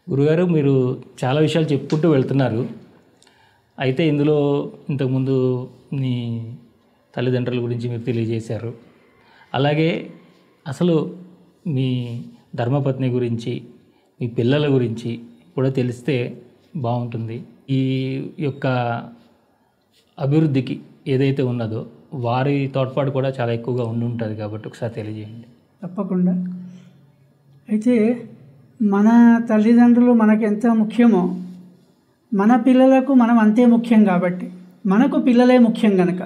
గురుగారు మీరు చాలా విషయాలు చెప్పుకుంటూ వెళ్తున్నారు అయితే ఇందులో ఇంతకుముందు మీ తల్లిదండ్రుల గురించి మీరు తెలియజేశారు అలాగే అసలు మీ ధర్మపత్ని గురించి మీ పిల్లల గురించి కూడా తెలిస్తే బాగుంటుంది ఈ యొక్క అభివృద్ధికి ఏదైతే ఉన్నదో వారి తోడ్పాటు కూడా చాలా ఎక్కువగా ఉండి ఉంటుంది కాబట్టి ఒకసారి తెలియజేయండి తప్పకుండా అయితే మన తల్లిదండ్రులు మనకు ఎంత ముఖ్యమో మన పిల్లలకు మనం అంతే ముఖ్యం కాబట్టి మనకు పిల్లలే ముఖ్యం గనక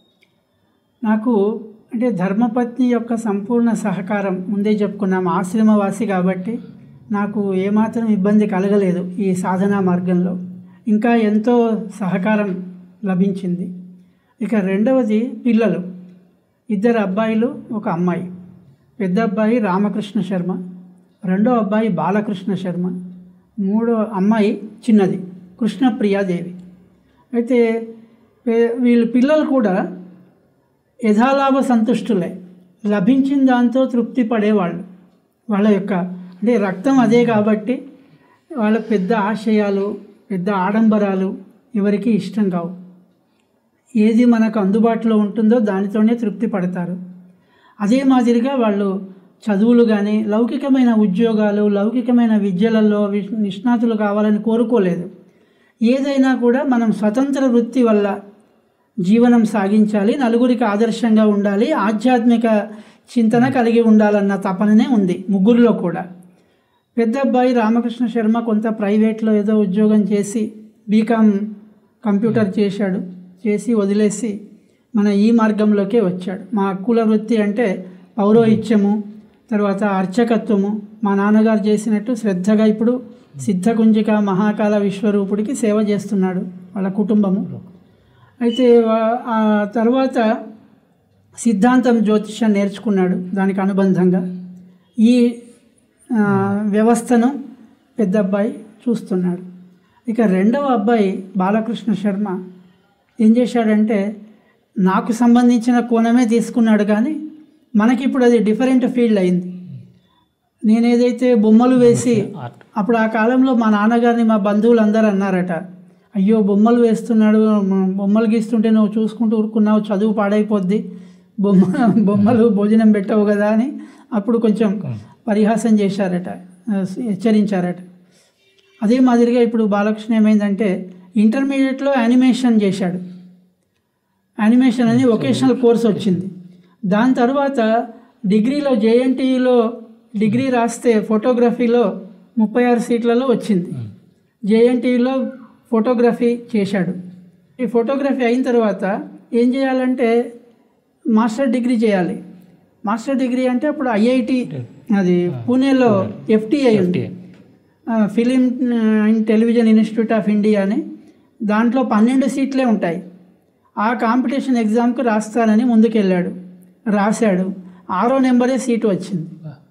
నాకు అంటే ధర్మపత్ని యొక్క సంపూర్ణ సహకారం ముందే చెప్పుకున్నాం ఆశ్రమవాసి కాబట్టి నాకు ఏమాత్రం ఇబ్బంది కలగలేదు ఈ సాధనా మార్గంలో ఇంకా ఎంతో సహకారం లభించింది ఇక రెండవది పిల్లలు ఇద్దరు అబ్బాయిలు ఒక అమ్మాయి పెద్ద అబ్బాయి రామకృష్ణ శర్మ రెండో అబ్బాయి బాలకృష్ణ శర్మ మూడో అమ్మాయి చిన్నది కృష్ణప్రియాదేవి అయితే వీ- వీళ్ళ పిల్లలు కూడా యథాలాభ సంతుష్టులే లభించిన దాంతో తృప్తి పడేవాళ్ళు వాళ్ళ యొక్క అంటే రక్తం అదే కాబట్టి వాళ్ళ పెద్ద ఆశయాలు పెద్ద ఆడంబరాలు ఎవరికి ఇష్టం కావు ఏది మనకు అందుబాటులో ఉంటుందో దానితోనే తృప్తి పడతారు అదే మాదిరిగా వాళ్ళు చదువులు కానీ లౌకికమైన ఉద్యోగాలు లౌకికమైన విద్యలలో వి- నిష్ణాతులు కావాలని కోరుకోలేదు ఏదైనా కూడా మనం స్వతంత్ర వృత్తి వల్ల జీవనం సాగించాలి నలుగురికి ఆదర్శంగా ఉండాలి ఆధ్యాత్మిక చింతన కలిగి ఉండాలన్న తపననే ఉంది ముగ్గురిలో కూడా పెద్ద అబ్బాయి రామకృష్ణ శర్మ కొంత ప్రైవేట్లో ఏదో ఉద్యోగం చేసి బీకామ్ కంప్యూటర్ చేశాడు చేసి వదిలేసి మన ఈ మార్గంలోకే వచ్చాడు మా కుల వృత్తి అంటే పౌరోహిత్యము తర్వాత అర్చకత్వము మా నాన్నగారు చేసినట్టు శ్రద్ధగా ఇప్పుడు సిద్ధకుంజిక మహాకాల విశ్వరూపుడికి సేవ చేస్తున్నాడు వాళ్ళ కుటుంబము అయితే వా- ఆ తర్వాత సిద్ధాంతం జ్యోతిష్యం నేర్చుకున్నాడు దానికి అనుబంధంగా ఈ ఆ, వ్యవస్థను పెద్ద అబ్బాయి చూస్తున్నాడు ఇక రెండవ అబ్బాయి బాలకృష్ణ శర్మ ఏం చేశాడంటే నాకు సంబంధించిన కోణమే తీసుకున్నాడు కానీ మనకి ఇప్పుడు అది డిఫరెంట్ ఫీల్డ్ అయింది నేను ఏదైతే బొమ్మలు వేసి ఆర్ట్ అప్పుడు ఆ కాలంలో మా నాన్నగారిని మా బంధువులు అందరూ అన్నారట అయ్యో బొమ్మలు వేస్తున్నాడు మ- బొమ్మలు గీస్తుంటే నువ్వు చూసుకుంటూ ఊరుకున్నావు చదువు పాడైపోద్ది బొమ్మ బొమ్మలు భోజనం పెట్టవు కదా అని అప్పుడు కొంచెం పరిహాసం చేశారట ఆ, హెచ్చరించారట అదే మాదిరిగా ఇప్పుడు బాలకృష్ణ ఏమైందంటే ఇంటర్మీడియట్లో యానిమేషన్ చేశాడు యానిమేషన్ అని వొకేషనల్ కోర్స్ వచ్చింది దాని తర్వాత డిగ్రీలో జేఎన్టీయులో డిగ్రీ రాస్తే ఫోటోగ్రఫీలో ముప్పై ఆరు సీట్లలో వచ్చింది జేఎన్టీయులో ఫోటోగ్రఫీ చేశాడు ఈ ఫోటోగ్రఫీ అయిన తర్వాత ఏం చేయాలంటే మాస్టర్ డిగ్రీ చేయాలి మాస్టర్ డిగ్రీ అంటే అప్పుడు ఐఐటి అది పూణేలో ఎఫ్టీఐ ఉంది film and television institute of India అని దాంట్లో పన్నెండు సీట్లే ఉంటాయి ఆ కాంపిటీషన్ ఎగ్జామ్కి రాస్తానని ముందుకెళ్ళాడు రాశాడు ఆరో నెంబరే సీటు వచ్చింది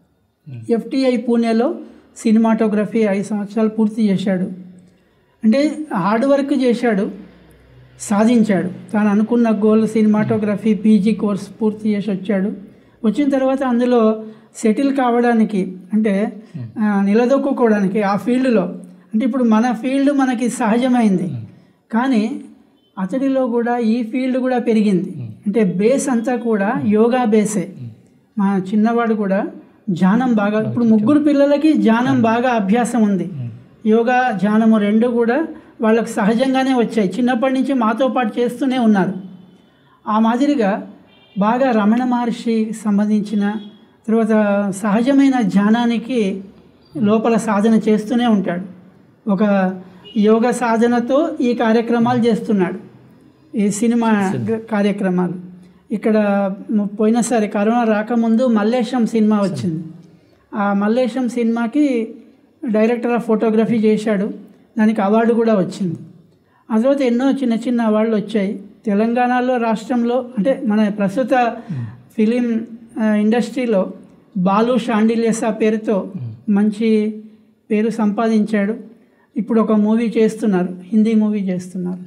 ఎఫ్టీఐ పూణేలో సినిమాటోగ్రఫీ ఐదు సంవత్సరాలు పూర్తి చేశాడు అంటే హార్డ్ వర్క్ చేశాడు సాధించాడు తాను అనుకున్న గోల్ సినిమాటోగ్రఫీ పీజీ కోర్స్ పూర్తి చేసి వచ్చాడు వచ్చిన తర్వాత అందులో సెటిల్ కావడానికి అంటే ఆ, నిలదొక్కుకోవడానికి ఆ ఫీల్డ్లో అంటే ఇప్పుడు మన ఫీల్డ్ మనకి సహజమైంది కానీ అతడిలో కూడా ఈ ఫీల్డ్ కూడా పెరిగింది అంటే బేస్ అంతా కూడా యోగా బేసే మా చిన్నవాడు కూడా ధ్యానం బాగా ఇప్పుడు ముగ్గురు పిల్లలకి ధ్యానం బాగా అభ్యాసం ఉంది యోగా ధ్యానము రెండు కూడా వాళ్ళకి సహజంగానే వచ్చాయి చిన్నప్పటి నుంచి మాతో పాటు చేస్తూనే ఉన్నారు ఆ మాదిరిగా బాగా రమణ మహర్షి సంబంధించిన తర్వాత సహజమైన ధ్యానానికి లోపల సాధన చేస్తూనే ఉంటాడు ఒక యోగ సాధనతో ఈ కార్యక్రమాలు చేస్తున్నాడు ఈ సినిమా గ- కార్యక్రమాలు ఇక్కడ ము- పోయినసారి కరోనా రాకముందు మల్లేశం సినిమా వచ్చింది ఆ మల్లేశం సినిమాకి డైరెక్టర్ ఆఫ్ ఫోటోగ్రఫీ చేశాడు దానికి అవార్డు కూడా వచ్చింది ఆ తర్వాత ఎన్నో చిన్న చిన్న అవార్డులు వచ్చాయి తెలంగాణలో రాష్ట్రంలో అంటే మన ప్రస్తుత ఫిలిం ఆ, ఇండస్ట్రీలో బాలు షాండిల్యసా పేరుతో మంచి పేరు సంపాదించాడు ఇప్పుడు ఒక మూవీ చేస్తున్నారు హిందీ మూవీ చేస్తున్నారు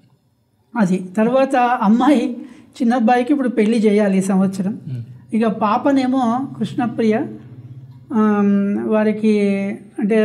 అది తర్వాత అమ్మాయి చిన్న అబ్బాయికి ఇప్పుడు పెళ్లి చేయాలి ఈ సంవత్సరం ఇక పాపనేమో కృష్ణప్రియ ఆమ్, వారికి అంటే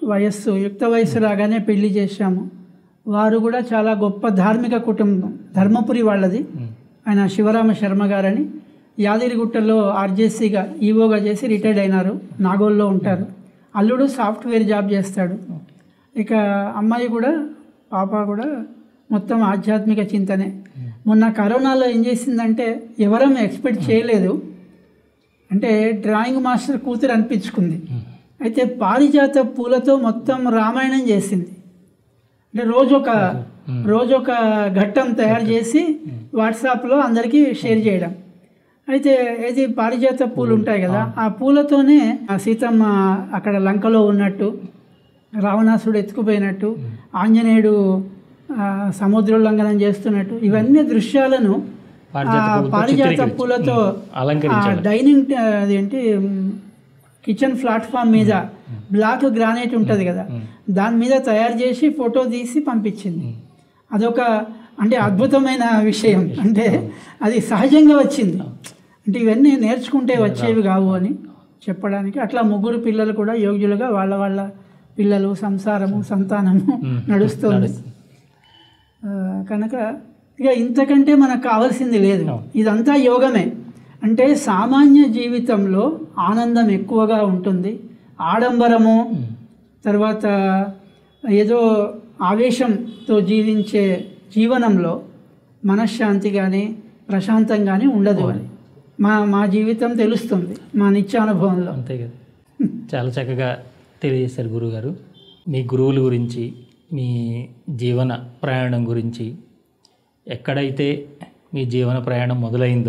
వయస్సు యుక్త వయస్సు రాగానే పెళ్లి చేశాము వారు కూడా చాలా గొప్ప ధార్మిక కుటుంబం ధర్మపురి వాళ్ళది ఉమ్. ఆయన శివరామ శర్మ గారని యాదగిరిగుట్టలో ఆర్జేసీగా ఈవోగా చేసి రిటైర్డ్ అయినారు నాగోల్లో ఉంటారు అల్లుడు సాఫ్ట్వేర్ జాబ్ చేస్తాడు ఇక అమ్మాయి కూడా పాప కూడా మొత్తం ఆధ్యాత్మిక చింతనే మొన్న కరోనాలో ఏం చేసిందంటే ఎవరం ఎక్స్పెక్ట్ చేయలేదు అంటే డ్రాయింగ్ మాస్టర్ కూతురు అనిపించుకుంది అయితే పారిజాత పూలతో మొత్తం రామాయణం చేసింది అంటే రోజు ఒక రోజు ఒక ఘట్టం తయారు చేసి వాట్సాప్లో అందరికీ షేర్ చేయడం అయితే ఏది పారిజాత పూలు ఉంటాయి కదా ఆ పూలతోనే ఆ సీతమ్మ అక్కడ లంకలో ఉన్నట్టు రావణాసుడు ఎత్తుకుపోయినట్టు ఆంజనేయుడు ఆ, సముద్రోల్లంఘనం చేస్తున్నట్టు ఇవన్నీ దృశ్యాలను పారిజాత ఆ పూలతో పారిజాత చిత్రీకరించి, పూలతో అలంకరించాలి. డైనింగ్ ట- అదేంటి మ్, కిచెన్ ప్లాట్ఫామ్ మీద బ్లాక్ గ్రానైట్ ఉంటుంది కదా దాని మీద తయారు చేసి ఫోటో తీసి పంపించింది అదొక అంటే అద్భుతమైన విషయం అంటే అది సహజంగా వచ్చింది అంటే ఇవన్నీ నేర్చుకుంటే వచ్చేవి కావు అని చెప్పడానికి అట్లా ముగ్గురు పిల్లలు కూడా యోగ్యులుగా వాళ్ళ వాళ్ళ పిల్లలు సంసారము సంతానము ఉమ్. నడుస్తుంది ఆ, కనుక ఇక ఇంతకంటే మనకు కావాల్సింది లేదు ఇదంతా యోగమే అంటే సామాన్య జీవితంలో ఆనందం ఎక్కువగా ఉంటుంది ఆడంబరము తర్వాత ఏదో ఆవేశంతో జీవించే జీవనంలో మనశ్శాంతి కానీ ప్రశాంతం కానీ ఉండదు అని మా మా జీవితం తెలుస్తుంది మా నిత్యానుభవంలో అంతే కదా చాలా చక్కగా తెలియజేశారు గురుగారు మీ గురువుల గురించి మీ జీవన ప్రయాణం గురించి ఎక్కడైతే మీ జీవన ప్రయాణం మొదలైందో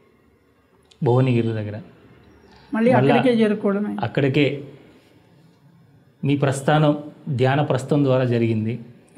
భువనగిరి దగ్గర మళ్ళీ అక్కడికే చేరుకోవడమే అక్కడికే మీ ప్రస్థానం ధ్యాన ప్రస్థం ద్వారా జరిగింది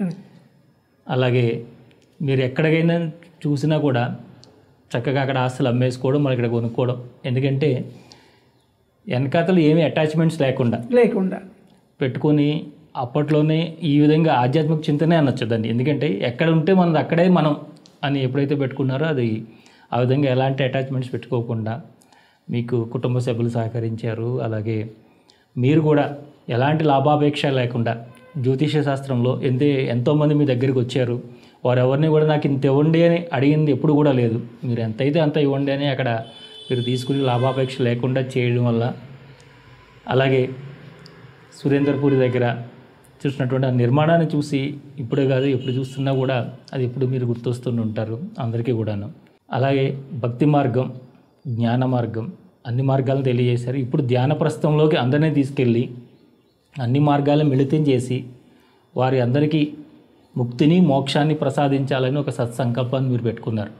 అలాగే మీరు ఎక్కడికైనా చూసినా కూడా చక్కగా అక్కడ ఆస్తులు అమ్మేసుకోవడం మళ్ళీ ఇక్కడ కొనుక్కోవడం ఎందుకంటే వెనకాతలు ఏమీ అటాచ్మెంట్స్ లేకుండా లేకుండా పెట్టుకొని అప్పట్లోనే ఈ విధంగా ఆధ్యాత్మిక చింతనే అనొచ్చు దాన్ని ఎందుకంటే ఎక్కడ ఉంటే మనది అక్కడే మనం అని ఎప్పుడైతే పెట్టుకున్నారో అది ఆ విధంగా ఎలాంటి అటాచ్మెంట్స్ పెట్టుకోకుండా మీకు కుటుంబ సభ్యులు సహకరించారు అలాగే మీరు కూడా ఎలాంటి లాభాపేక్ష లేకుండా జ్యోతిష శాస్త్రంలో ఎంతే ఎంతోమంది మీ దగ్గరికి వచ్చారు వారు ఎవరిని కూడా నాకు ఇంత ఇవ్వండి అని అడిగింది ఎప్పుడు కూడా లేదు మీరు ఎంతైతే అంత ఇవ్వండి అని అక్కడ మీరు తీసుకుని లాభాపేక్ష లేకుండా చేయడం వల్ల అలాగే సురేందర్పూరి దగ్గర చూసినటువంటి ఆ నిర్మాణాన్ని చూసి ఇప్పుడే కాదు ఎప్పుడు చూస్తున్నా కూడా అది ఎప్పుడు మీరు గుర్తొస్తూనే ఉంటారు అందరికీ కూడాను అలాగే భక్తి మార్గం జ్ఞాన మార్గం అన్ని మార్గాలను తెలియజేశారు ఇప్పుడు ధ్యాన ప్రస్థంలోకి అందరినీ తీసుకెళ్ళి అన్ని మార్గాలను మిళితం చేసి వారి అందరికీ ముక్తిని మోక్షాన్ని ప్రసాదించాలని ఒక సత్సంకల్పాన్ని మీరు పెట్టుకున్నారు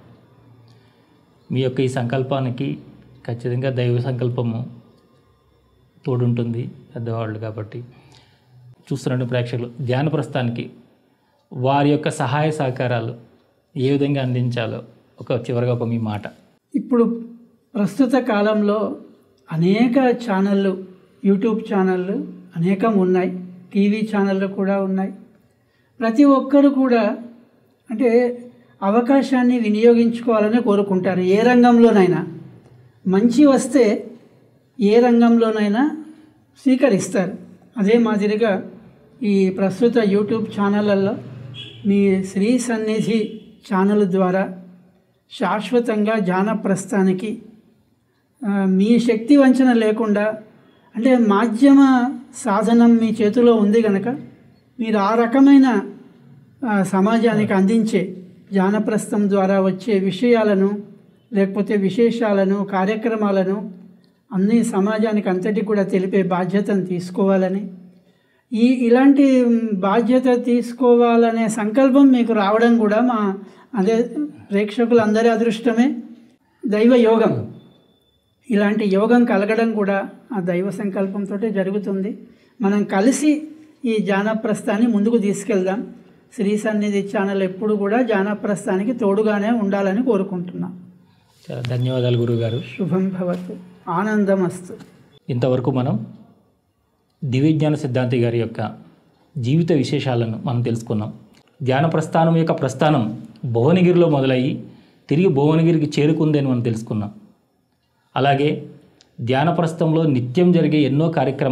మీ యొక్క ఈ సంకల్పానికి ఖచ్చితంగా దైవ సంకల్పము తోడుంటుంది పెద్దవాళ్ళు కాబట్టి చూస్తున్న ప్రేక్షకులు ధ్యాన ప్రస్థానికి వారి యొక్క సహాయ సహకారాలు ఏ విధంగా అందించాలో ఒక చివరిగా ఒక మీ మాట ఇప్పుడు ప్రస్తుత కాలంలో అనేక ఛానళ్ళు యూట్యూబ్ ఛానళ్ళు అనేకం ఉన్నాయి టీవీ ఛానళ్ళు కూడా ఉన్నాయి ప్రతి ఒక్కరు కూడా అంటే అవకాశాన్ని వినియోగించుకోవాలని కోరుకుంటారు ఏ రంగంలోనైనా మంచి వస్తే ఏ రంగంలోనైనా స్వీకరిస్తారు అదే మాదిరిగా ఈ ప్రస్తుత యూట్యూబ్ ఛానళ్ళల్లో మీ శ్రీ సన్నిధి ఛానల్ ద్వారా శాశ్వతంగా జానప్రస్థానికి ఆ, మీ శక్తి వంచన లేకుండా అంటే మాధ్యమ సాధనం మీ చేతిలో ఉంది కనుక మీరు ఆ రకమైన ఆ, సమాజానికి అందించే జానప్రస్థం ద్వారా వచ్చే విషయాలను లేకపోతే విశేషాలను కార్యక్రమాలను అన్ని సమాజానికి అంతటి కూడా తెలిపే బాధ్యతను తీసుకోవాలని ఈ ఇలాంటి బాధ్యత తీసుకోవాలనే సంకల్పం మీకు రావడం కూడా మా అదే ప్రేక్షకులందరి అదృష్టమే దైవ యోగం ఇలాంటి యోగం కలగడం కూడా ఆ దైవ సంకల్పంతో జరుగుతుంది మనం కలిసి ఈ జానప్రస్థాన్ని ముందుకు తీసుకెళ్దాం శ్రీ సన్నిధి ఛానల్ ఎప్పుడు కూడా జానప్రస్థానికి తోడుగానే ఉండాలని కోరుకుంటున్నాం చాలా ధన్యవాదాలు గురుగారు శుభం భవతు ఆనందమస్తు ఇంతవరకు మనం దివ్యజ్ఞాన సిద్ధాంతి గారి యొక్క జీవిత విశేషాలను మనం తెలుసుకున్నాం ధ్యాన ప్రస్థానం యొక్క ప్రస్థానం భువనగిరిలో మొదలయ్యి తిరిగి భువనగిరికి చేరుకుంది అని మనం తెలుసుకున్నాం అలాగే ధ్యాన ప్రస్థంలో నిత్యం జరిగే ఎన్నో కార్యక్రమాలు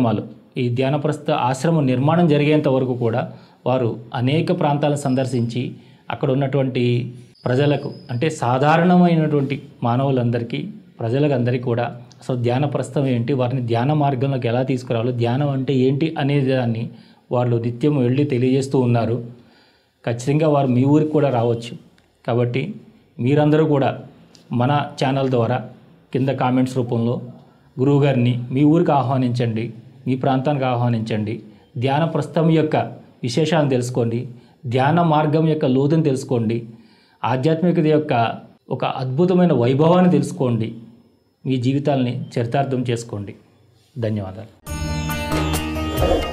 ఈ ధ్యానప్రస్థ ఆశ్రమం నిర్మాణం జరిగేంత వరకు కూడా వారు అనేక ప్రాంతాలను సందర్శించి అక్కడ ఉన్నటువంటి ప్రజలకు అంటే సాధారణమైనటువంటి మానవులందరికీ ప్రజలకు అందరికీ కూడా అసలు ధ్యాన ప్రస్థం ఏంటి వారిని ధ్యాన మార్గంలోకి ఎలా తీసుకురావాలో ధ్యానం అంటే ఏంటి అనే దాన్ని వాళ్ళు నిత్యం వెళ్ళి తెలియజేస్తూ ఉన్నారు ఖచ్చితంగా వారు మీ ఊరికి కూడా రావచ్చు కాబట్టి మీరందరూ కూడా మన ఛానల్ ద్వారా కింద కామెంట్స్ రూపంలో గురువుగారిని మీ ఊరికి ఆహ్వానించండి మీ ప్రాంతానికి ఆహ్వానించండి ధ్యాన ప్రస్థం యొక్క విశేషాలను తెలుసుకోండి ధ్యాన మార్గం యొక్క లోతుని తెలుసుకోండి ఆధ్యాత్మికత యొక్క ఒక అద్భుతమైన వైభవాన్ని తెలుసుకోండి మీ జీవితాల్ని చరితార్థం చేసుకోండి ధన్యవాదాలు